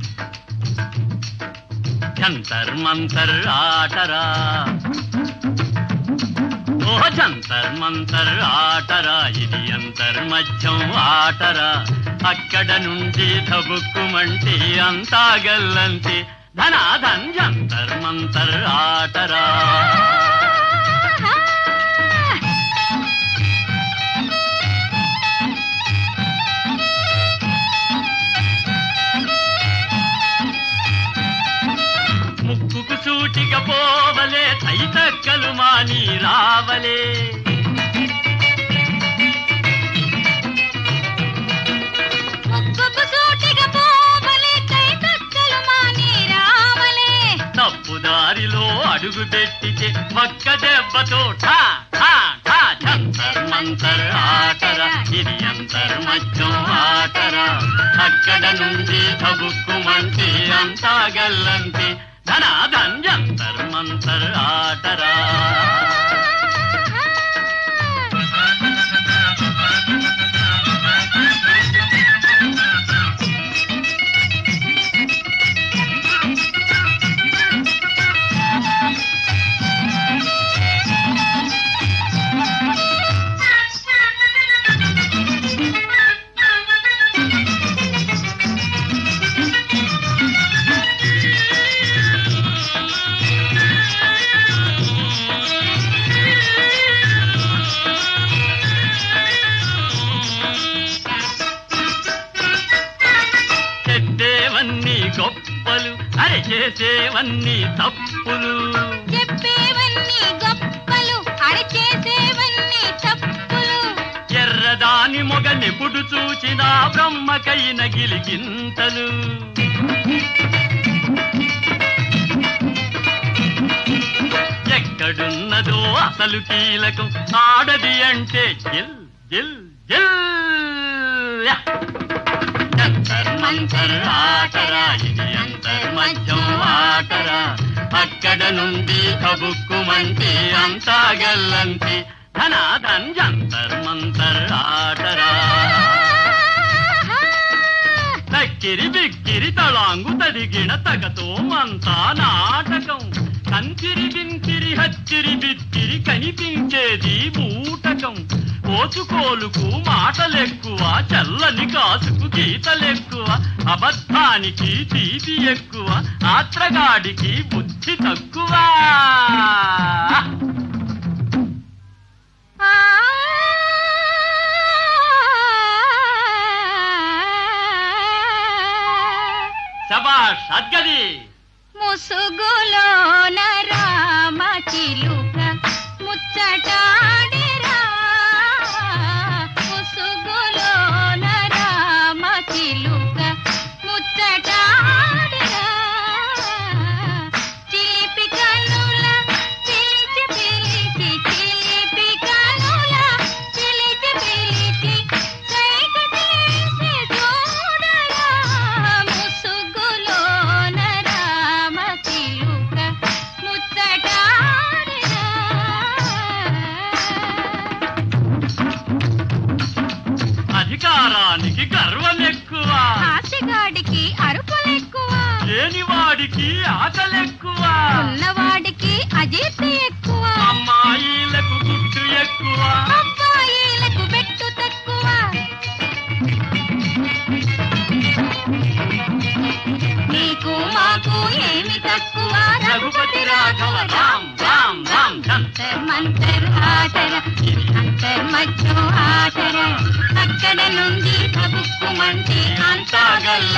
జంతర్ మంతర్ ఆటరా ఓ జంతర్ మంతర్ ఆటరా ఇది అంతర్ మధ్యం ఆటరా అక్కడ నుండి తబుక్కుమంటే అంతా గల్లంతి ధనాధన్ జంతర్ మంతర్ ఆటరా ముక్కుకు సూటిగా పోవలే తైతక్కలు మాని రావలే ముక్కుకు సూటిగా పోవలే కై కక్కలు మాని రావలే తప్పుదారిలో అడుగు పెట్టితే ఒక్క దెబ్బతో ఠా ఠా ఠా జంతర్ మంతర్ ఆటరా ఇది అంతర్ మధ్యం ఆటరా అక్కడ నుండి తబుక్కుమంటే అంతా గల్లంతే ధనాధన్ జంతర్ మంతర్ ఆటరా చెప్పేవన్నీ గొప్పలు అరే చేసేవన్నీ తప్పులు చెప్పేవన్నీ గొప్పలు అరచేసేవన్నీ తప్పులు ఎర్రదాని మొగ నెపుడు చూచిన బ్రహ్మకైన గిలిగింతలు ఎక్కడున్నదో అసలు కీలకం ఆడది అంటే జిల్ జిల్ జిల్ యా! జంతర్ మంతర్ ఆటరా ఇది అంతర్ మధ్యం ఆటరా అక్కడ నుండి కబుక్కుమంటే అంతా గల్లంతి ధనాధన్ జంతర్ మంతర్ ఆటరా తక్కిరి బిక్కిరి తళాంగు తడిగిన తగతో మంతా నాటకం కంకిరి బింకిరి హచ్చిరి బిక్కిరి కనిపించేది బూటకం కోచుకోలుకు మాటలెక్కువ చల్లని కాసుకు గీతలెక్కువ అబద్ధానికి తీపి ఎక్కువ ఆత్రగాడికి బుద్ధి తక్కువ ఆ శబాష్ అద్గది ముసుగులోన రామ చిలుక ముచ్చటాడెరా ముసుగులోన రామ చిలుక ముచ్చటాడెరా చిలిపి కనుల చిలిచి పిలిచి చిలిపి కనుల చిలిచి పిలిచి సైగ చేసి చూడరా ముసుగులోన రామ చిలుక ముచ్చటాడెరా అధికారానికి గర్వం ఎక్కువ ఆశగాడికి అరుపులెక్కువ లేనివాడికి ఆకలెక్కువ ఉన్నవాడికి అజీర్తి ఎక్కువ అమ్మాయిలకు గుట్టు ఎక్కువ అబ్బాయిలకు బెట్టు తక్కువ నీకు మాకు ఏమి తక్కువ రఘుపతి రాఘవ రామ్ రామ్ రామ్ జంతర్ మంతర్ ఆటర అంతర్ మధ్య ఆటర అక్కడ నుండి కబుక్కుమంటే అంతా గల్ల